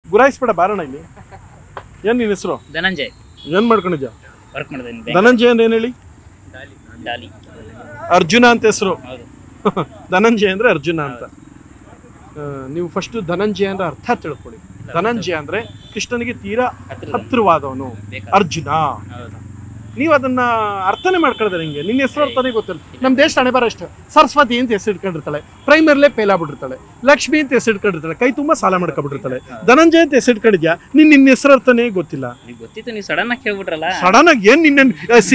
ಗುರಾಯಿಸ್ಬೇಡ ಬಾರಣ ಇಲ್ಲಿ ಏನ್ ನಿನ್ನ ಹೆಸರು ಧನಂಜಯ್ ಏನ್ ಮಾಡ್ಕೊಂಡಿದ್ಯಾ ವರ್ಕ್ ಮಾಡಿದ್ದೀನಿ ಧನಂಜಯ ಅಂದ್ರೆ ಏನ್ ಹೇಳಿ ಡಾಲಿ ಅರ್ಜುನ ಅಂತ ಹೆಸರು ಹೌದು ಧನಂಜಯ ಅಂದ್ರೆ ಅರ್ಜುನ ಅಂತ ಆ, ನೀವು ಫಸ್ಟ್ ಧನಂಜಯ ಅಂದ್ರೆ ಅರ್ಥ ತಿಳ್ಕೊಳ್ಳಿ ಧನಂಜಯ ಅಂದ್ರೆ ಕೃಷ್ಣನಿಗೆ ತೀರಾ ಹತ್ತಿರದ ಹತ್ತಿರವಾದವನು ಬೇಕಾ ಅರ್ಜುನ ಹೌದು ನೀವು ಅದನ್ನ ಅರ್ಥನೇ ಮಾಡ್ಕೊಳ್ಳೋದ್ರೆ ನಿಂಗೆ ನಿನ್ನ ಹೆಸರು ಅರ್ಥನೇ ಗೊತ್ತಿಲ್ಲ ನಮ್ಮ ದೇಶ ಹಣೆ ಬರ ಅಷ್ಟೇ ಸರಸ್ವತಿ ಅಂತ ಹೆಸರು ಇಟ್ಕೊಂಡಿರ್ತಾಳೆ ಪ್ರೈಮರ್ಲೇ ಫೇಲ್ ಆಗ್ಬಿಟ್ಟಿರ್ತಾಳೆ ಲಕ್ಷ್ಮಿ ಅಂತ ಹೆಸರು ಇಟ್ಕೊಂಡಿರ್ತಾಳೆ ಕೈ ತುಂಬಾ ಸಾಲ ಮಾಡ್ಕೊಬಿಟ್ಟಿರ್ತಾಳೆ ಧನಂಜಯ ಅಂತ ಹೆಸರು ಇಟ್ಕೊಂಡಿದ್ಯಾ ನಿನ್ ನಿನ್ನ ಹೆಸರು ಅರ್ಥನೇ ಗೊತ್ತಿಲ್ಲ ನೀವು ಗೊತ್ತಿತ್ತು ನೀವು ಸಡನ್ ಆಗಿ ಕೇಳ್ಬಿಟ್ರಲ್ಲ ಸಡನ್ ಆಗಿ ಏನ್ ನಿನ್ನ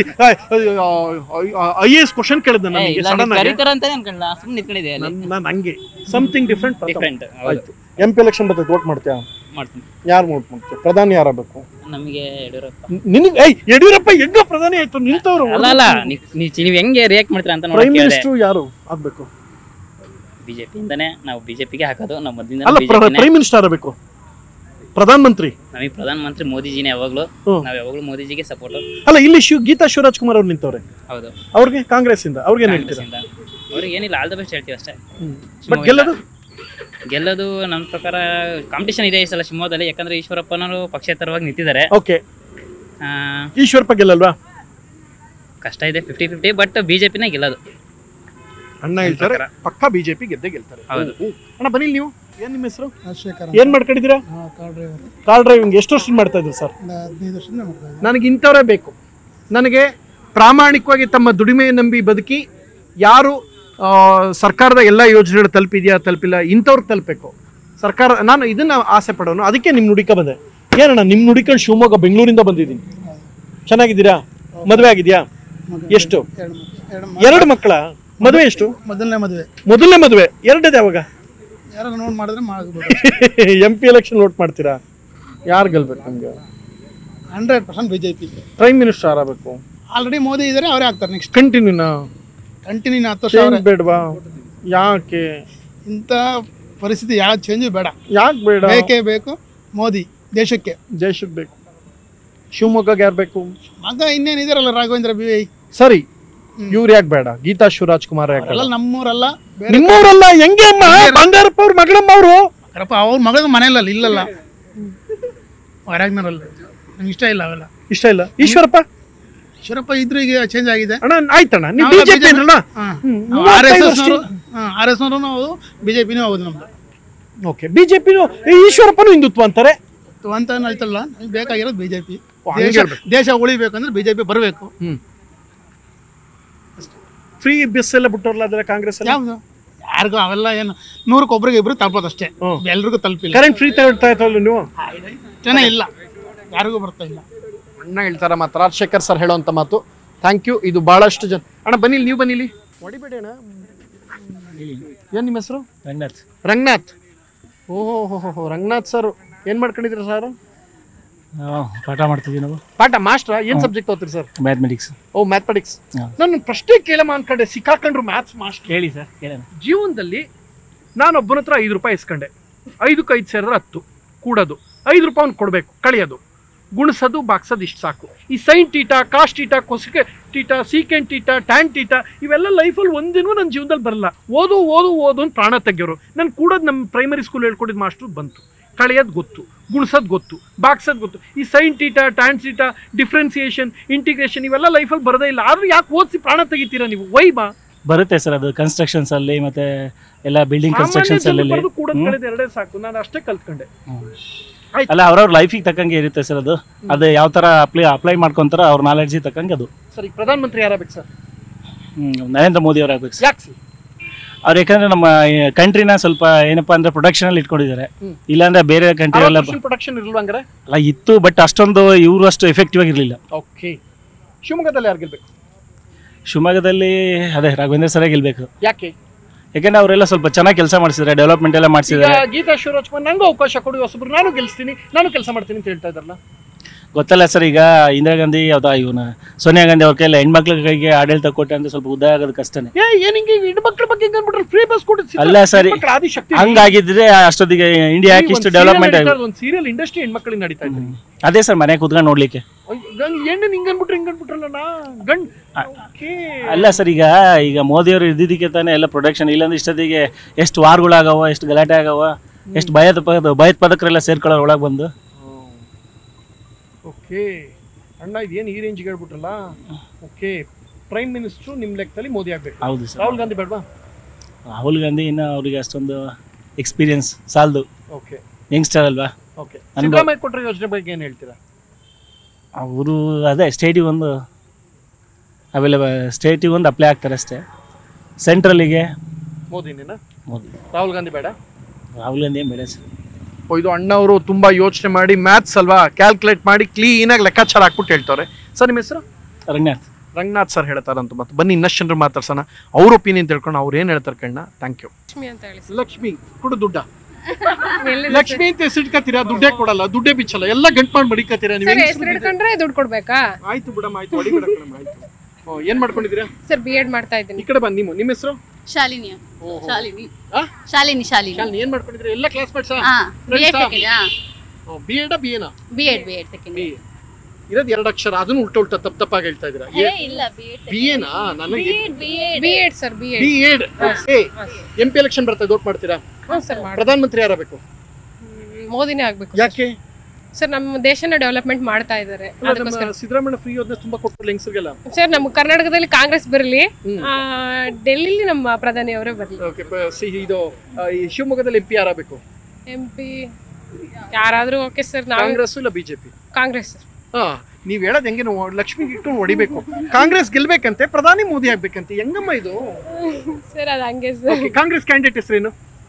ಐ ಎ ಎಸ್ ಕ್ವಶನ್ ಕೇಳಿದ ಏ, ನನಗೆ ಇಲ್ಲ, ಸಡನ್ ನೀವು ಆಗಿ ಕರೀತಾರ ಅಂತಾನೆ ಅನ್ಕೊಂಡ ಸುಮ್ಮನೆ ನಿಂತ್ಕೊಂಡಿದ್ದೆ ಅಲ್ಲಿ ನಾನು ಹಂಗೆ ಸಮಥಿಂಗ್ ಡಿಫ್ರೆಂಟ್ ಡಿಫ್ರೆಂಟ್ ಆಯ್ತು ಎಂ ಪಿ ಎಲೆಕ್ಷನ್ ಬರ್ತೈತೆ ವೋಟ್ ಮಾಡ್ತೀಯಾ ಮಾಡ್ತೀನಿ ಯಾರು ವೋಟ್ ಮಾಡ್ತೀಯ ಪ್ರಧಾನಿ ಯಾರಾಗಬೇಕು ನಮಗೆ ಯಡಿಯೂರಪ್ಪ ನಿನಗೆ ಏಯ್ ಯಡಿಯೂರಪ್ಪ ಹೆಂಗ ಪ್ರಧಾನಿ ಆಯ್ತು ನಿಂತವ್ರು ಅಲ್ಲ ಅಲ್ಲ ನೀವ್- ನೀವ್ ನೀವು ಹೆಂಗೆ ರಿಯಾಕ್ಟ್ ಮಾಡ್ತೀರಾ ಅಂತ ಪ್ರೈಮ್ ನೋಡಿ ಮಿನಿಸ್ಟರ್ ಯಾರು ಆಗ್ಬೇಕು ಬಿಜೆಪಿ ಇಂದಾನೆ ನಾವು ಬಿಜೆಪಿಗೆ ಹಾಕೋದು ನಾವು ಮೊದಲಿಂದ ಅಲ್ಲ ಬಿಜೆಪಿನೇ ಪ್ರೈಮ್ ಮಿನಿಸ್ಟರ್ ಆಗಬೇಕು ಪ್ರಧಾನ ಮಂತ್ರಿ ನಮಗೆ ಪ್ರಧಾನ ಮಂತ್ರಿ ಮೋದಿಜಿನೇ ಯಾವಾಗ್ಲೂ ಹ್ಮ್. ನಾವ್ ಯಾವಾಗ್ಲೂ ಮೋದಿಜಿಗೆ ಸಪೋರ್ಟ್ ಅಲ್ಲ ಇಲ್ಲಿ ಶಿವ್ ಗೀತಾ ಶಿವರಾಜ್ ಕುಮಾರ್ ಅವ್ರು ನಿಂತವ್ರೆ ಹೌದು ಅವ್ರಿಗೆ ಕಾಂಗ್ರೆಸ್ ಇಂದ ಅವ್ರಿಗೆ ಏನ್ ಹೇಳ್ತೀರಾ ಕಾಂಗ್ರೆಸ್ಸಿಂದ ಅವ್ರಿಗೆ ಏನಿಲ್ಲ ಆಲ್ ದ ಬೆಸ್ಟ್ ಹೇಳ್ತೀವಿ ಅಷ್ಟೇ ಬಟ್ ಗೆಲ್ಲದು ಗೆಲ್ಲೋದು ನನ್ನ ಪ್ರಕಾರ ಕಾಂಪಿಟೇಷನ್ ಇದೆ ಈ ಸಲ ಶಿವಮೊಗ್ಗದಲ್ಲಿ ಯಾಕಂದ್ರೆ ಈಶ್ವರಪ್ಪನವರು ಪಕ್ಷೇತರವಾಗಿ ನಿಂತಿದ್ದಾರೆ ಓಕೆ ಆ, ಈಶ್ವರಪ್ಪ ಗೆಲ್ಲಲ್ವಾ ಕಷ್ಟ ಇದೆ ಫಿಫ್ಟಿ ಫಿಫ್ಟಿ ಬಟ್ ಬಿಜೆಪಿನೇ ಗೆಲ್ಲೋದು ಅಣ್ಣ ಹೇಳ್ತಾರೆ ಪ್ರಕಾರ. ಪಕ್ಕಾ ಬಿಜೆಪಿ ಗೆದ್ದೆ ಗೆಲ್ತಾರೆ ಹೌದು. ಹ್ಮ್. ಅಣ್ಣ ಬನ್ನಿ ನೀವು ಏನ್ ನಿಮ್ಮ ಹೆಸರು ರಾಜಶೇಖರ್ ಏನ್ ಮಾಡ್ಕೊಂಡಿದ್ದೀರಾ ಕಾರ್ ಡ್ರೈವರ್ ಕಾರ್ ಡ್ರೈವಿಂಗ್ ಎಷ್ಟು ವರ್ಷದಿಂದ ಮಾಡ್ತಾ ಇದ್ರು ಸರ್ ಒಂದು ಹದಿನೈದು ವರ್ಷದಿಂದ ಮಾಡ್ತಾ ಇದ್ದೀನಿ ನನಗೆ ಇಂಥವರೇ ಬೇಕು ನನಗೆ ಪ್ರಾಮಾಣಿಕವಾಗಿ ತಮ್ಮ ದುಡಿಮೆ ನಂಬಿ ಬದುಕಿ ಯಾರು ಆ, ಸರ್ಕಾರದ ಎಲ್ಲ ಯೋಜನೆಗಳು ತಲುಪಿದ್ಯಾ ತಲುಪಿಲ್ಲ ಇಂಥವ್ರಿಗೆ ತಲುಪಬೇಕು ಸರ್ಕಾರ ನಾನು ಇದನ್ನ ಆಸೆ ಪಡೋನು ಅದಕ್ಕೆ ನಿಮ್ಮ ನುಡಿಕ ಬಂದೆ ಏನಣ್ಣ ನಿಮ್ಮ ನುಡಿಕೊಂಡು ಶಿವಮೊಗ್ಗ ಬೆಂಗಳೂರಿಂದ ಬಂದಿದ್ದೀನಿ ಚೆನ್ನಾಗಿದ್ದೀರಾ ಮದುವೆ ಆಗಿದ್ಯಾ ಮದುವೆ ಎಷ್ಟು ಎರಡು ಮಕ್ಳು- ಎರಡು ಮ- ಎರಡು ಮಕ್ಕಳ ಮದುವೆ ಎಷ್ಟು ಮೊದಲನೇ ಮದುವೆ ಮೊದಲನೇ ಮದುವೆ ಎರಡನೇದು ಯಾವಾಗ ಯಾರು ನೋಡಿ ಮಾಡಿದ್ರೆ ಮಾಡ್ಬೋದು ಎಂ ಪಿ ಎಲೆಕ್ಷನ್ ವೋಟ್ ಮಾಡ್ತೀರಾ ಯಾರು ಗೆಲ್ಬೇಕು ನಮ್ಗೆ hundred percent B J P prime minister ಆಗಬೇಕು ಆಲ್ರೆಡಿ ಮೋದಿ ಇದ್ದಾರೆ ಅವರೇ ಆಗ್ತಾರೆ ನೆಕ್ಸ್ಟ್ ಕಂಟಿನ್ಯೂನಾ ಕಂಟಿನ್ಯೂ ಹತ್ತು ವರ್ಷ ಚೇಂಜ್ ಅವರೇ ಬೇಡವಾ ಯಾಕೆ ಇಂಥ ಪರಿಸ್ಥಿತಿ ಯಾವ ಚೇಂಜು ಬೇಡ ಯಾಕೆ ಬೇಡ ಬೇಕೇ ಬೇಕು ಮೋದಿ ದೇಶಕ್ಕೆ ದೇಶಕ್ಕೆ ಬೇಕು ಶಿವಮೊಗ್ಗಗೆ ಯಾರು ಬೇಕು ಮಗ ಇನ್ನೇನು ಇದಾರಲ್ಲ ರಾಘವೇಂದ್ರ ಬಿ ಐ ಸರಿ ಇವ್ರು ಯಾಕೆ ಬೇಡ ಗೀತಾ ಶಿವರಾಜ್ ಕುಮಾರ್ ಯಾಕೆ ಬೇಡ? ಅವರೆಲ್ಲ ನಮ್ಮೂರಲ್ಲ ಬೇರೆ ನಿಮ್ಮವ್ರಲ್ಲ ಹೆಂಗೆ ಅಮ್ಮ ಬಂಗಾರಪ್ಪ ಅವ್ರ ಮಗಳಮ್ಮ ಅವರು ಯಾರಪ್ಪ ಅವ್ರ ಮಗಳ ಮನೆಯಲ್ಲ ಇಲ್ಲಲ್ಲ ಹೊರಗ್ನರಲ್ಲ ನಂಗೆ ಇಷ್ಟ ಇಲ್ಲ ಅವೆಲ್ಲ ಇಷ್ಟ ಇಲ್ಲ ಈಶ್ವರಪ್ಪ ಈಶ್ವರಪ್ಪ ಇದ್ರು ಈಗ ಚೇಂಜ್ ಆಗಿದೆ ಅಣ್ಣ ಆಯ್ತಣ್ಣ ನೀವು ನಾವೆಲ್ಲ ಬಿಜೆಪಿ BJP ಅಣ್ಣ R S S R S ನವರು ಹೌದು ಬಿಜೆಪಿನೂ ಹೌದು ನಮ್ದು ಓಕೆ ಬಿಜೆಪಿನು ಈಶ್ವರಪ್ಪನು ಹಿಂದುತ್ವ ಅಂತಾರೆ ಅಂತ ಆಯ್ತಲ್ಲ ನಮ್ಗೆ ಬೇಕಾಗಿರೋದು ಬಿಜೆಪಿ ಓ, ಹಂಗೆ ದೇಶ ಹೇಳ್ಬೇಕು. ದೇಶ ಉಳಿಬೇಕಂದ್ರೆ ಬಿಜೆಪಿ ಬರಬೇಕು ಫ್ರೀ ಬಸ್ ಎಲ್ಲ ಬಿಟ್ಟವ್ರಲ್ಲ ಅದೆಲ್ಲ ಕಾಂಗ್ರೆಸ್ ಯಾವ್ದು ಯಾರಿಗೂ ಅವೆಲ್ಲ ಏನು ನೂರಕ್ಕೆ ಒಬ್ರಿಗೆ ಇಬ್ರು ತಲುಪೋದಷ್ಟೇ ಹ್ಮ್. ಎಲ್ರಿಗೂ ತಲುಪಿಲ್ಲ ಕರೆಂಟ್ ಫ್ರೀ ತಗೊಳ್ತಾ ಇತ್ತಲ್ಲ ನೀವು ಜನ ಇಲ್ಲ ಯಾರಿಗೂ ಬರ್ತಾ ಇಲ್ಲ ಅಣ್ಣ ಹೇಳ್ತಾರ ಮಾತು ರಾಜಶೇಖರ್ ಸರ್ ಹೇಳೋಂಥ ಮಾತು ಥ್ಯಾಂಕ್ ಯು ಇದು ಬಹಳಷ್ಟು ಜನ ಅಣ್ಣ ಬನ್ನಿ ಇಲ್ಲಿ, ನೀವು ಬನ್ನಿ ಇಲ್ಲಿ ಹೊಡಿಬೇಡಿ ಅಣ್ಣ ಏನು ನಿಮ್ಮ ಹೆಸರು ರಂಗನಾಥ್ ರಂಗನಾಥ್ ಓಹೋ ಹೋ ಹೋ ಹೋ ರಂಗನಾಥ್ ಸರ್ ಏನು ಮಾಡ್ಕೊಂಡಿದ್ದೀರಾ ಸರ್ ಪಾಠ ಮಾಡ್ತಿದ್ವಿ ನಾವು ಪಾಠ ಮಾಸ್ಟ್ರಾ ಏನು ಸಬ್ಜೆಕ್ಟ್ ಓದ್ತೀರಿ ಸರ್ ಮ್ಯಾಥಮೆಟಿಕ್ಸ್ ಓ ಮ್ಯಾಥಮೆಟಿಕ್ಸ್ ಹಾ. ನಾನು ಪ್ರಶ್ನೆ ಕೇಳಮ್ಮ ಅನ್ಕೊಂಡೆ ಸಿಕ್ಕಾಕೊಂಡ್ರು ಮ್ಯಾಥ್ಸ್ ಮಾಸ್ಟರ್ ಹೇಳಿ ಸರ್ ಕೇಳೋಣ ಜೀವನದಲ್ಲಿ ನಾನು ಒಬ್ಬನ ಹತ್ರ ಐದು ರೂಪಾಯಿ ಇಸ್ಕೊಂಡೆ ಐದಕ್ಕೆ ಐದು ಸೇರಿದ್ರೆ ಹತ್ತು ಕೂಡೋದು ಐದು ರೂಪಾಯಿ ಅವ್ನು ಕೊಡಬೇಕು ಕಳಿಯೋದು ಗುಣಿಸೋದು ಬಾಗ್ಸೋದು ಇಷ್ಟು ಸಾಕು ಈ sine theta cos theta cosec theta secant theta tan theta ಇವೆಲ್ಲ ಲೈಫಲ್ಲಿ ಒಂದಿನೂ ನನ್ನ ಜೀವನದಲ್ಲಿ ಬರಲ್ಲ ಓದು ಓದು ಓದು ಅಂತ ಪ್ರಾಣ ತೆಗ್ಯೋರು ನಾನು ಕೂಡೋದು ನಮ್ಮ ಪ್ರೈಮರಿ ಸ್ಕೂಲ್ ಹೇಳ್ಕೊಟ್ಟಿದ್ದು ಮಾಸ್ಟ್ರು ಬಂತು ಕಳೆಯೋದು ಗೊತ್ತು ಗುಣಿಸೋದು ಗೊತ್ತು ಬಾಗ್ಸೋದು ಗೊತ್ತು ಈ sine theta tan theta differentiation integration ಇವೆಲ್ಲ ಲೈಫಲ್ಲಿ ಬರೋದೇ ಇಲ್ಲ ಆದ್ರೂ ಯಾಕೆ ಓದಿಸಿ ಪ್ರಾಣ ತೆಗಿತೀರಾ ನೀವು ವೈಬಾ ಬರುತ್ತೆ ಸರ್ ಅದು ಕನ್ಸ್ಟ್ರಕ್ಷನ್ಸ್ ಅಲ್ಲಿ ಮತ್ತೆ ಎಲ್ಲ ಬಿಲ್ಡಿಂಗ್ ಕನ್ಸ್ಟ್ರಕ್ಷನ್ಸ್ ಅಲ್ಲಿ ಕೂಡ ಹ್ಮ್. ಕಳೆದ ಎರಡೇ ಸಾಕು ನಾನು ಅಷ್ಟೇ ಕಲ್ತ್ಕೊಂಡೆ ಅಲ್ಲ ಅವ್ರವ್ರ ಲೈಫಿಗೆ ತಕ್ಕಂಗೆ ಇರುತ್ತೆ ಸರ್ ಅದು ಅದು ಯಾವ ತರ ಅಪ್ಲೈ ಅಪ್ಲೈ ಮಾಡ್ಕೊಂತಾರ ಅವ್ರ ನಾಲೆಡ್ಜ್ ತಕ್ಕಂಗೆ ಅದು ಸರ್ ಈಗ ಪ್ರಧಾನ ಮಂತ್ರಿ ಯಾರಾಗಬೇಕು ಸರ್ ಹ್ಮ್, ನರೇಂದ್ರ ಮೋದಿ ಅವ್ರು ಆಗ್ಬೇಕು ಸರ್ ಯಾಕೆ ಸರ್ ಅವ್ರು ಯಾಕಂದ್ರೆ ನಮ್ಮ ಕಂಟ್ರಿನ ಸ್ವಲ್ಪ ಏನಪ್ಪಾ ಅಂದ್ರೆ ಪ್ರೊಡಕ್ಷನ್ ಅಲ್ಲಿ ಇಟ್ಕೊಂಡಿದ್ದಾರೆ ಹ್ಮ್. ಇಲ್ಲಾಂದ್ರೆ ಬೇರೆ ಕಂಟ್ರಿ ಎಲ್ಲ ಪ್ರೊಡಕ್ಷನ್ ಇರಲ್ವಾ ಹಂಗಾರೆ ಅಲ್ಲ ಇತ್ತು ಬಟ್ ಅಷ್ಟೊಂದು ಇವರು ಅಷ್ಟು ಎಫೆಕ್ಟಿವ್ ಆಗಿರ್ಲಿಲ್ಲ ಓಕೆ ಶಿವಮೊಗ್ಗದಲ್ಲಿ ಯಾರು ಗೆಲ್ಬೇಕು ಶಿವಮೊಗ್ಗದಲ್ಲಿ ಅದೇ ರಾಘವೇಂದ್ರ ಸರ ಗೆಲ್ಬೇಕು ಯಾಕೆ ಯಾಕಂದ್ರೆ ಅವರೆಲ್ಲ ಸ್ವಲ್ಪ ಚೆನ್ನಾಗಿ ಕೆಲಸ ಮಾಡಿಸಿದ್ದಾರೆ ಡೆವಲಪ್ಮೆಂಟ್ ಎಲ್ಲ ಈಗ ಮಾಡಿಸಿದ್ದಾರೆ ಗೀತಾ ಶಿವರಾಜ್ ಕುಮಾರ್ ನಂಗೂ ಅವಕಾಶ ಕೊಡಿ ಹೊಸಬ್ರು ನಾನು ಗೆಲ್ಸ್ತೀನಿ ನಾನು ಕೆಲಸ ಮಾಡ್ತೀನಿ ಅಂತ ಹೇಳ್ತಾ ಇದ್ದಾರಲ್ಲ ಗೊತ್ತಲ್ಲ ಸರ್ ಈಗ ಇಂದಿರಾ ಗಾಂಧಿ ಯಾವ್ದಾ ಇವನ ಸೋನಿಯಾ ಗಾಂಧಿ ಅವ್ರ ಕೈಯಲ್ಲಿ ಹೆಣ್ಮಕ್ಳ ಕೈಗೆ ಆಡಳಿತ ಕೊಟ್ಟೆ ಅಂದ್ರೆ ಸ್ವಲ್ಪ ಉದಯ ಆಗೋದು ಕಷ್ಟನೇ ಏ ಏನ್ ಹಿಂಗೆ ಹೆಣ್ಮಕ್ಳ ಬಗ್ಗೆ ಹಿಂಗ್ ಅನ್ಬಿಟ್ರೆ ಫ್ರೀ ಬಸ್ ಕೊಟ್ಟು ಅಲ್ಲ ಸರಿ. ಆದಿ ಶಕ್ತಿ ಹಂಗಾಗಿದ್ರೆ ಅಷ್ಟೊತ್ತಿಗೆ ಇಂಡಿಯಾ ಯಾಕೆ ಇಷ್ಟು ಡೆವಲಪ್ಮೆಂಟ್ ಆಗಿ ಒಂದು ಸೀರಿಯಲ್ ಇಂಡಸ್ಟ್ರಿ ಹೆಣ್ಮಕ್ಳಿಗೆ ನಡೀತಾ ಇದ್ರಿ ಅದೇ ಸರ್ ಮನೆ ಕುತ್ಕೊಂಡು ನೋಡ್ಲಿಕ್ಕೆ ಗಂಡ್ ಹೆಣ್ಣು ಹಿಂಗ್ ಅನ್ಬಿಟ್ರೆ ಹಿಂಗ್ ಅನ್ಬಿಟ್ರಲ್ಲ ನಾ ಗಂಡ್ ಓಕೆ ಅಲ್ಲ ಸರ್ ಈಗ ಈಗ ಮೋದಿ ಅವರು ಇದ್ದಿದ್ದಕ್ಕೆ ತಾನೇ ಎಲ್ಲ ಪ್ರೊಡಕ್ಷನ್ ಇಲ್ಲಾಂದ್ರೆ ಇಷ್ಟೊತ್ತಿಗೆ ಎಷ್ಟು ವಾರ್ಗಳಾಗವ ಎಷ್ಟು ಗಲಾಟೆ ಆಗವ ಎಷ್ಟು ಭಯೋತ್ಪಾದ ಭಯೋತ್ಪಾದಕರೆಲ್ಲ ಸೇರ್ಕೊಳ್ಳೋ ಒಳಗೆ ಬಂದು ಓಕೆ ಅಣ್ಣ ಇದೇನು ಈ ರೇಂಜ್ಗೆ ಹೇಳ್ಬಿಟ್ರಲ್ಲ ಓಕೆ ಪ್ರೈಮ್ ಮಿನಿಸ್ಟ್ರು ನಿಮ್ಮ ಲೆಕ್ಕದಲ್ಲಿ ಮೋದಿ ಆಗ್ಬೇಕು ಹೌದು ಸರ್ ರಾಹುಲ್ ಗಾಂಧಿ ಬೇಡವಾ ರಾಹುಲ್ ಗಾಂಧಿ ಇನ್ನು ಅವರಿಗೆ ಅಷ್ಟೊಂದು ಎಕ್ಸ್ಪೀರಿಯನ್ಸ್ ಸಾಲದು ಓಕೆ ಯಂಗ್ಸ್ಟರ್ ಅಲ್ವಾ ಓಕೆ ಅನ್ಭವ. ಸಿದ್ದರಾಮಯ್ಯ ಕೊಟ್ಟರೆ ಯೋಜನೆ ಬಗ್ಗೆ ಏನು ಹೇಳ್ತೀರಾ ಅವರು ಅದೇ ಸ್ಟೇಟಿಗೆ ಒಂದು ಅವೈಲೇಬಲ್ ಸ್ಟೇಟಿಗೆ ಒಂದು ಅಪ್ಲೈ ಆಗ್ತಾರೆ ಅಷ್ಟೇ ಸೆಂಟ್ರಲಿಗೆ ಮೋದಿನೇನಾ ಮೋದಿ ರಾಹುಲ್ ಗಾಂಧಿ ಬೇಡ ರಾಹುಲ್ ಗಾಂಧಿ ಏನು ಬೇಡ ಸರ್ ಓ, ಇದು ಅಣ್ಣವರು ತುಂಬಾ ಯೋಚನೆ ಮಾಡಿ ಮ್ಯಾಥ್ಸ್ ಅಲ್ವಾ ಕ್ಯಾಲ್ಕುಲೇಟ್ ಮಾಡಿ ಕ್ಲೀನಾಗಿ ಲೆಕ್ಕಾಚಾರ ಹಾಕ್ಬಿಟ್ಟು ಹೇಳ್ತಾರೆ ಸರ್ ನಿಮ್ಮ ಹೆಸರು ರಂಗನಾಥ್ ರಂಗನಾಥ್ ಸರ್ ಹೇಳ್ತಾರಂತ ಮತ್ತೆ ಬನ್ನಿ ಇನ್ನಷ್ಟು ಜನರು ಮಾತಾಡ್ಸೋಣ ಅವ್ರ ಒಪಿನಿಯನ್ ತಿಳ್ಕೊಂಡು ಅವ್ರು ಏನು ಹೇಳ್ತಾರೆ ಕಣ್ಣ ಥ್ಯಾಂಕ್ ಯು ಲಕ್ಷ್ಮಿ ಅಂತ ಹೇಳಿ ಲಕ್ಷ್ಮಿ ಕೊಡು ದುಡ್ಡ ಎಲ್ಲಿ ಲಕ್ಷ್ಮಿ ಅಂತ ಹೆಸರಿಟ್ಕತ್ತೀರಾ ದುಡ್ಡೇ ಕೊಡಲ್ಲ ದುಡ್ಡೇ ಬಿಚ್ಚಲ್ಲ ಎಲ್ಲ ಗಂಟ್ ಮಾಡಿ ಮಡಿಕತ್ತೀರಾ ನೀವು ಸರ್ ಹೆಂಗ್ ಹೆಸರು ಹಿಡ್ಕೊಂಡ್ರೆ ದುಡ್ಡು ಕೊಡ್ಬೇಕಾ ಆಯ್ತು ಬಿಡಮ್ಮ ಆಯ್ತು ಹೊಡಿಬೇಡ ಕಣಮ್ಮ, ಆಯ್ತು ಓ, ಏನ್ ಮಾಡ್ಕೊಂಡಿದ್ದೀರಾ ಸರ್ ಬಿ ಎಡ್ ಮಾಡ್ತಾ ಈ ಇದ್ದೀನಿ ಕಡೆ ಬನ್ನಿ ನಿಮ್ಮ ನಿಮ್ಮ ಹೆಸರು ಶಾಲಿನಿ ಶಾಲಿನಿ ಆ? ಶಾಲಿನಿ ಶಾಲಿನಿ ಶಾಲಿನಿ ಏನ್ ಮಾಡ್ಕೊಂಡಿದ್ದೀರಾ ಎಲ್ಲ ಕ್ಲಾಸ್ ಮೇಟ್ಸಾ ಹಾ ಬಿ ಎಡ್ Friends ಆ? ಸೆಕೆಂಡ್ ಬಿ ಎಡ ಬಿ ಎನಾ B Ed B Ed second B ಇರೋದು ಎರಡು ಅಕ್ಷರ ಅದನ್ನು ಉಲ್ಟ ಉಲ್ಟ ತಪ್ಪ ತಪ್ಪಾಗಿ ಹೇಳ್ತಾ ಇದ್ದೀರಾ ಇಲ್ಲ ಬಿ ಎಡ್ ಬಿ ಎನಾ ನನಗೆ B Ed B Ed sir B Ed B Ed M P election ಬರ್ತಾ ಓಟ್ ಮಾಡ್ತೀರಾ ಹ್ಞೂ ಸರ್ ಮಾಡಿ ಪ್ರಧಾನ ಮಂತ್ರಿ ಯಾರಬೇಕು ಮೋದಿನೇ ಆಗ್ಬೇಕು ಯಾಕೆ ಸರ್ ನಮ್ಮ ದೇಶನ ಡೆವಲಪ್ಮೆಂಟ್ ಮಾಡ್ತಾ ಇದ್ದಾರೆ ಅಲ್ಲ, ಅದಕ್ಕೋಸ್ಕರ ನಮ್ಮ ಸಿದ್ದರಾಮಯ್ಯ ಫ್ರೀ ಯೋಜನೆ ತುಂಬಾ ಕೊಟ್ಟರು ಹೆಂಗಸರಿಗೆಲ್ಲ ಸರ್ ನಮ್ಮ ಕರ್ನಾಟಕದಲ್ಲಿ ಕಾಂಗ್ರೆಸ್ ಬರಲಿ ಹ್ಮ್. ಡೆಲ್ಲಿಲಿ ನಮ್ಮ ಪ್ರಧಾನಿ ಅವರೇ ಬರಲಿ ಓಕೆ ಇದು ಆ, ಈ ಶಿವಮೊಗ್ಗದಲ್ಲಿ ಎಂ ಪಿ ಯಾರಬೇಕು ಎಂ ಪಿ ಯಾರಾದ್ರೂ ಓಕೆ ಸರ್ ನಾವು ಕಾಂಗ್ರೆಸ್ ಇಲ್ಲ ಬಿಜೆಪಿ ಕಾಂಗ್ರೆಸ್ ಸರ್ ಹಾ ನೀವ್ ಹೇಳೋದ್ ಹೆಂಗೆ ನಾವು ಲಕ್ಷ್ಮಿ ಇಟ್ಕೊಂಡು ಹೊಡಿಬೇಕು ಕಾಂಗ್ರೆಸ್ ಗೆಲ್ಬೇಕಂತೆ ಪ್ರಧಾನಿ ಮೋದಿ ಆಗ್ಬೇಕಂತೆ ಹೆಂಗಮ್ಮ ಇದು ಸರ್ ಅದು ಹಂಗೆ ಸರ್ Okay, ಕಾಂಗ್ರೆಸ್ ಕ್ಯಾಂಡಿಡೇಟ್ ಹೆಸರೇನು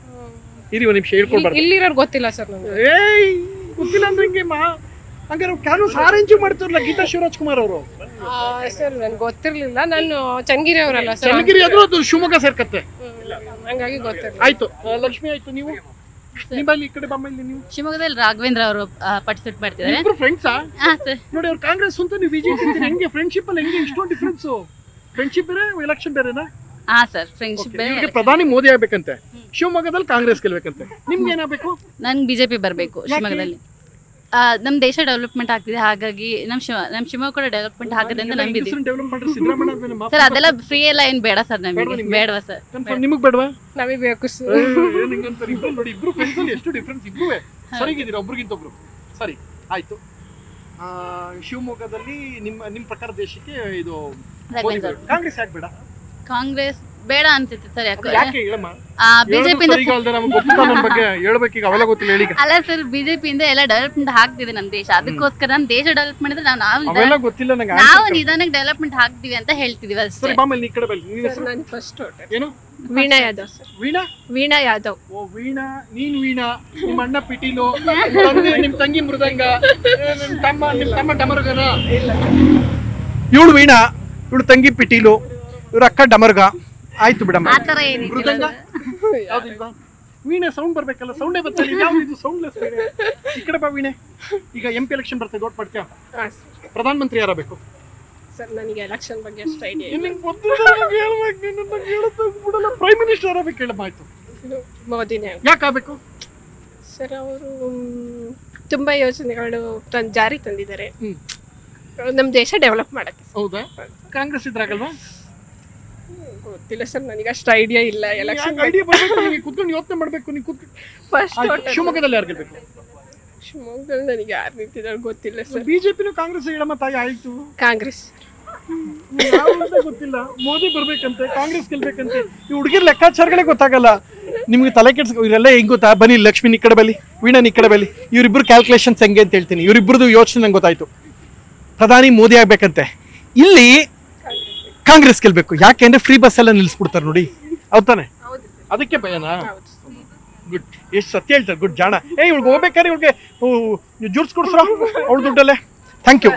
ಇರಿ ಒಂದ್ ನಿಮಿಷ ಹೇಳ್ಕೊಡ್ಬಾರ್ದು ಇಲ್ಲಿರೋರು ಗೊತ್ತಿಲ್ಲ ಸರ್ ನಮ್ಗೆ ಏಯ್ ಗೊತ್ತಿಲ್ಲ ಅಂದ್ರೆ ಹೆಂಗೆ ಮಾ ಹಂಗಾರೆ ಕ್ಯಾನ್ವಸ್ ಆರೆಂಜ್ ಮಾಡ್ತಾರಲ್ಲ ಗೀತಾ ಶಿವರಾಜ್ ಕುಮಾರ್ ಅವರು ಸರ್ ನನ್ಗೆ ಗೊತ್ತಿರ್ಲಿಲ್ಲ ನಾನು ಚನ್ನಗಿರಿ ಅವರಲ್ಲ ಸರ್ ಚನ್ನಗಿರಿ ಆದ್ರೂ ಅದು ಶಿವಮೊಗ್ಗ ಸೇರ್ಕತ್ತೆ ಹಂಗಾಗಿ ಗೊತ್ತಿರಲಿಲ್ಲ ಆಯ್ತು ಆ, ಲಕ್ಷ್ಮಿ ಆಯ್ತು ನೀವು ನಿಮ್ಮಲ್ಲಿ ಈ ಕಡೆ ಬಮ್ಮಲ್ಲಿ ನೀವು ಶಿವಮೊಗ್ಗದಲ್ಲಿ ರಾಘವೇಂದ್ರ ಅವರು ಪಾರ್ಟಿಸಿಪೇಟ್ ಮಾಡ್ತಿದ್ದಾರೆ ಇಬ್ರು ಫ್ರೆಂಡ್ಸಾ ಹಾ ಸರ್ ನೋಡಿ ಅವ್ರು ಕಾಂಗ್ರೆಸ್ ಅಂತ ನೀವು ಬಿಜೆಪಿ ಹೆಂಗೆ ಫ್ರೆಂಡ್ಶಿಪ್ ಅಲ್ಲಿ ಹೆಂಗೆ ಇಷ್ಟೊಂದು ಡಿಫ್ರೆನ್ಸ್ ಫ್ರೆಂಡ್ಶಿಪ್ ಬೇರೆ ಎಲೆಕ್ಷನ್ ಬೇರೆನಾ ಹಾ ಸರ್ ಫ್ರೆಂಡ್ಶಿಪ್ ಇವ್ರಿಗೆ ಪ್ರಧಾನಿ ಮೋದಿ ಆಗ್ಬೇಕಂತೆ ಶಿವಮೊಗ್ಗದಲ್ಲಿ ಕಾಂಗ್ರೆಸ್ ಗೆಲ್ಬೇಕಂತೆ ನಿಮ್ಗೆ ಏನಾಗಬೇಕು ನನ್ಗೆ ಬಿಜೆಪಿ ಬರಬೇಕು ಶಿವಮೊಗ್ಗದಲ್ಲಿ ಆ, ನಮ್ ದೇಶ ಡೆವಲಪ್ಮೆಂಟ್ ಆಗ್ತಿದೆ ಹಾಗಾಗಿ ನಮ್ ಶಿವ ನಮ್ ಶಿವಮೊಗ್ಗ ಕೂಡ ಡೆವಲಪ್ಮೆಂಟ್ ಆಗದೆ ಅಂತ ನಂಬಿದ್ದೀವಿ ಡೆವಲಪ್ ಮಾಡ್ರೆ ಸಿದ್ದರಾಮಯ್ಯ ಆದ್ಮೇಲೆ ನಮ್ಮ ಸರ್ ಅದೆಲ್ಲ ಫ್ರೀ ಎಲ್ಲ ಏನ್ ಬೇಡ ಸರ್ ನಮಗೆ ಬೇಡವಾ ನಿಮ್ಗೆ? ಬೇಡವಾ ಸರ್ ಕನ್ಫರ್ಮ್ ನಿಮಗೆ ಬೇಡವಾ ನಮಗೆ ಬೇಕು ಸರ್ ಏನ್ ಹಿಂಗಂತಾರೆ ಇಬ್ರು ನೋಡಿ ಇಬ್ರು ಫ್ರೆಂಡ್ಸ್ ಅಲ್ಲಿ ಎಷ್ಟು ಡಿಫ್ರೆನ್ಸ್ ಇಬ್ರು ಸರಿಗಿದ್ದೀರಾ ಒಬ್ರಿಗಿಂತ ಒಬ್ರು ಸರಿ ಆಯ್ತು ಆ, ಶಿವಮೊಗ್ಗದಲ್ಲಿ ನಿಮ್ಮ ನಿಮ್ಮ ಪ್ರಕಾರ ದೇಶಕ್ಕೆ ಇದು ಮೋದಿ ರಾಘವೇಂದ್ರ ಬೇಕು. ಕಾಂಗ್ರೆಸ್ ಯಾಕೆ ಬೇಡ ಕಾಂಗ್ರೆಸ್ ಬೇಡ ಅನ್ಸುತ್ತೆ ಸರ್ ಅದು ಯಾಕೆ ಯಾಕೆ ಹೇಳಮ್ಮ ಬಿಜೆಪಿ ಈಗ ಅಲ್ದೆ ನಮ್ಗೆ ಗೊತ್ತಿಲ್ಲ ನನ್ನ ಬಗ್ಗೆ ಹೇಳ್ಬೇಕು ಈಗ ಅವೆಲ್ಲ ಗೊತ್ತಿಲ್ಲ ಹೇಳಿ ಈಗ. ಅಲ್ಲ ಸರ್ ಬಿಜೆಪಿಯಿಂದ ಎಲ್ಲ ಡೆವಲಪ್ಮೆಂಟ್ ಆಗ್ತಿದೆ ನಮ್ ದೇಶ ಅದಕ್ಕೋಸ್ಕರ ನಮ್ ದೇಶ ಡೆವಲಪ್ಮೆಂಟ್ ಅಂದ್ರೆ ನಾವು ನಾವು ನಿಧಾನ- ಅವೆಲ್ಲ ಗೊತ್ತಿಲ್ಲ ನಂಗೆ ನಾವು ನಿಧಾನಕ್ಕೆ ಡೆವಲಪ್ಮೆಂಟ್ ಆಗ್ತೀವಿ ಅಂತ ಹೇಳ್ತಿದೀವಿ ಅಷ್ಟೇ ಸರಿ ಬಾಮಲ್ಲಿ ಈ ಕಡೆ ಬಲ್ಲಿ ನೀನ್ ಹೆಸರು ನಾನು ಫಸ್ಟ್ ಏನು ವೀಣಾ ಯಾದವ್ ಸರ್ ವೀಣಾ ವೀಣಾ ಯಾದವ್ ಓ ವೀಣಾ ನೀನ್ ವೀಣಾ ನಿಮ್ಮ ಅಣ್ಣ ಪಿಟೀಲು ನಿಮ್ ತಂದೆ ನಿಮ್ ತಂಗಿ ಮೃದಂಗ ಏ, ನಿಮ್ ತಮ್ಮ ನಿಮ್ ತಮ್ಮ ಡಮರುಗನ ಇವಳು ವೀಣಾ ಇವಳು ತಂಗಿ ಪಿಟೀಲು ಇವ್ರ ಅಕ್ಕ ಡಮರ್ಗ ಆಯ್ತು ಬಿಡಮ್ಮ ಆತರ ಏನಿಲ್ಲ ಮೃದಂಗ ಯಾವ್ದಿಲ್ವಾ ವೀಣೆ ಸೌಂಡ್ ಬರ್ಬೇಕಲ್ಲ ಸೌಂಡೇ ಬರ್ತಾರೆ ಯಾವ್ದು ಇದು ಸೌಂಡ್ಲೆಸ್ ವೀಣೆ ಈ ಕಡೆ ಬಾ ವೀಣೆ ಈಗ ಎಂ ಪಿ ಎಲೆಕ್ಷನ್ ಬರ್ತದೆ ಓಟ್ ಮಾಡ್ತೀಯ ಹಾಂ ಸರ್ ಪ್ರಧಾನ ಮಂತ್ರಿ ಯಾರಬೇಕು ಸರ್ ನನಗೆ ಎಲೆಕ್ಷನ್ ಬಗ್ಗೆ ಅಷ್ಟು ಐಡಿಯಾ ಇಲ್ಲಿ ಹೇಳ್ಬೇಕು ನಿನ್ನ ಹೇಳೋದು ಬಿಡಲ್ಲ ಪ್ರೈಮ್ ಮಿನಿಸ್ಟರ್ ಯಾರಬೇಕು ಹೇಳಮ್ಮ ಆಯ್ತು ಮೋದಿನೇ ಯಾಕೆ ಆಗ್ಬೇಕು ಸರ್ ಅವರು ತುಂಬ ಯೋಜನೆಗಳು ತನ್ ಜಾರಿ ತಂದಿದ್ದಾರೆ ಹ್ಮ್. ನಮ್ಮ ದೇಶ ಡೆವಲಪ್ ಮಾಡಕ್ಕೆ ಹೌದಾ ಕಾಂಗ್ರೆಸ್ ಇದ್ರಾಗಲ್ವಾ ಗೊತ್ತಿಲ್ಲ ಸರ್ ನನಗೆ ಅಷ್ಟು ಐಡಿಯಾ ಇಲ್ಲ ಎಲೆಕ್ಷನ್ ಐಡಿಯಾ ಬರ್ಬೇಕು ನೀವು ಕುತ್ಕೊಂಡು ಯೋಚನೆ ಮಾಡ್ಬೇಕು ನೀವು ಕುತ್ಕೊಂಡು ಫಸ್ಟ್ ಆಯ್ತು, ಶಿವಮೊಗ್ಗದಲ್ಲಿ ಯಾರು ಗೆಲ್ಬೇಕು ಶಿವಮೊಗ್ಗದಲ್ಲಿ ನನಗೆ ಯಾರು ನಿಂತಿದ್ದಾರೆ ಗೊತ್ತಿಲ್ಲ ಸರ್ ಬಿಜೆಪಿನೂ ಕಾಂಗ್ರೆಸ್ ಹೇಳಮ್ಮ ತಾಯಿ ಆಯ್ತು ಕಾಂಗ್ರೆಸ್ ಯಾವ್ದು ಗೊತ್ತಿಲ್ಲ ಮೋದಿ ಬರ್ಬೇಕಂತೆ ಕಾಂಗ್ರೆಸ್ ಗೆಲ್ಬೇಕಂತೆ ಈ ಹುಡುಗಿರ್ ಲೆಕ್ಕಾಚಾರಗಳೇ ಗೊತ್ತಾಗಲ್ಲ ನಿಮ್ಗೆ ತಲೆ ಕೆಡ್ಸ್ಕೊ ಇವರೆಲ್ಲ ಹೆಂಗ್ ಗೊತ್ತಾ ಬನ್ನಿ ಲಕ್ಷ್ಮಿ ಈ ಕಡೆ ಬಲಿ ವೀಣಾ ಈ ಕಡೆ ಬಲಿ ಇವರಿಬ್ರು ಕ್ಯಾಲ್ಕುಲೇಷನ್ಸ್ ಹೆಂಗೆ ಅಂತ ಹೇಳ್ತೀನಿ ಇವರಿಬ್ರದ್ದು ಯೋಚನೆ ನಂಗೆ ಗೊತ್ತಾಯ್ತು ಪ್ರಧಾನಿ ಮೋದಿ ಆಗ್ಬೇಕಂತೆ ಇಲ್ಲಿ ಕಾಂಗ್ರೆಸ್ ಗೆಲ್ಬೇಕು ಯಾಕೆಂದ್ರೆ ಫ್ರೀ ಬಸ್ ಎಲ್ಲ ನಿಲ್ಲಿಸ್ಬಿಡ್ತಾರೆ ನೋಡಿ ಹೌದಾನೆ ಅದಕ್ಕೆ ಭಯನಾ ಗುಡ್ ಎಷ್ಟು ಸತ್ಯ ಹೇಳ್ತಾರೆ ಗುಡ್ ಜಾಣ ಏ ಇವ್ಳಿಗೆ ಹೋಗ್ಬೇಕಾದ್ರೆ ಇವ್ಳಿಗೆ ಜ್ಯೂಸ್ ಕೊಡ್ಸ್ರ ಅವಳ ದುಡ್ಡಲ್ಲೇ ಥ್ಯಾಂಕ್ ಯು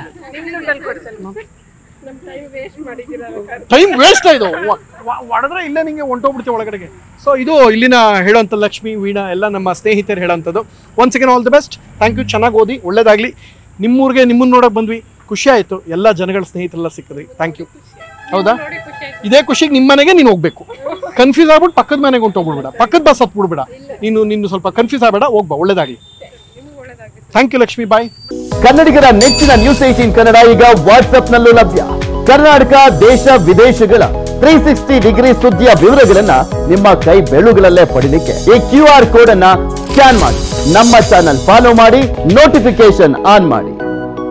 ನಮ್ಮ ಟೈಮ್ ವೇಸ್ಟ್ ಮಾಡಿದ್ದೀರಾ ಟೈಮ್ ವೇಸ್ಟ್ ಆಯ್ತು ಹೊಡೆದ್ರೆ ಇಲ್ಲ ನಿಂಗೆ ಹೊಂಟೋಗ್ಬಿಡ್ತೀವಿ ಒಳಗಡೆಗೆ ಸೊ ಇದು ಇಲ್ಲಿನ ಹೇಳೋಂಥ ಲಕ್ಷ್ಮಿ ವೀಣಾ ಎಲ್ಲ ನಮ್ಮ ಸ್ನೇಹಿತರು ಹೇಳೋಂಥದ್ದು once again all the best thank you ಚೆನ್ನಾಗಿ ಓದಿ ಒಳ್ಳೇದಾಗಲಿ ನಿಮ್ಮೂರಿಗೆ ನಿಮ್ಮನ್ನ ನೋಡೋಕೆ ಬಂದ್ವಿ ಖುಷಿ ಆಯಿತು ಎಲ್ಲ ಜನಗಳ ಸ್ನೇಹಿತರೆಲ್ಲ ಸಿಕ್ಕಿದ್ರಿ ಥ್ಯಾಂಕ್ ಯು ಹೌದಾ ಇದೇ ಖುಷಿಗೆ ನಿಮ್ಮ ಮನೆಗೆ ನೀನು ಹೋಗ್ಬೇಕು ಕನ್ಫ್ಯೂಸ್ ಆಗ್ಬಿಟ್ಟು ಪಕ್ಕದ ಮನೆಗೆ ಹೊಂಟೋಗ್ಬಿಡ್ಬೇಡ ಪಕ್ಕದ ಬಸ್ ಹತ್ಬಿಡ್ಬೇಡ ನೀನು ನಿನ್ನ ಸ್ವಲ್ಪ ಕನ್ಫ್ಯೂಸ್ ಆಗಬೇಡ ಹೋಗ್ಬಾ ಒಳ್ಳೇದಾಗಲಿ ಥ್ಯಾಂಕ್ ಯು ಲಕ್ಷ್ಮಿ ಬಾಯ್ ಕನ್ನಡಿಗರ ನೆಚ್ಚಿನ ನ್ಯೂಸ್ ಏಟೀನ್ ಕನ್ನಡ ಈಗ ವಾಟ್ಸ್ಆಪ್ ನಲ್ಲೂ ಲಭ್ಯ ಕರ್ನಾಟಕ ದೇಶ ವಿದೇಶಗಳ ತ್ರೀ ಸಿಕ್ಸ್ಟಿ ಡಿಗ್ರಿ ಸುದ್ದಿಯ ವಿವರಗಳನ್ನ ನಿಮ್ಮ ಕೈ ಬೆಳುಗಳಲ್ಲೇ ಪಡಿಲಿಕ್ಕೆ ಈ ಕ್ಯೂ ಆರ್ ಕೋಡ್ ಅನ್ನ ಸ್ಕ್ಯಾನ್ ಮಾಡಿ ನಮ್ಮ ಚಾನಲ್ ಫಾಲೋ ಮಾಡಿ ನೋಟಿಫಿಕೇಶನ್ ಆನ್ ಮಾಡಿ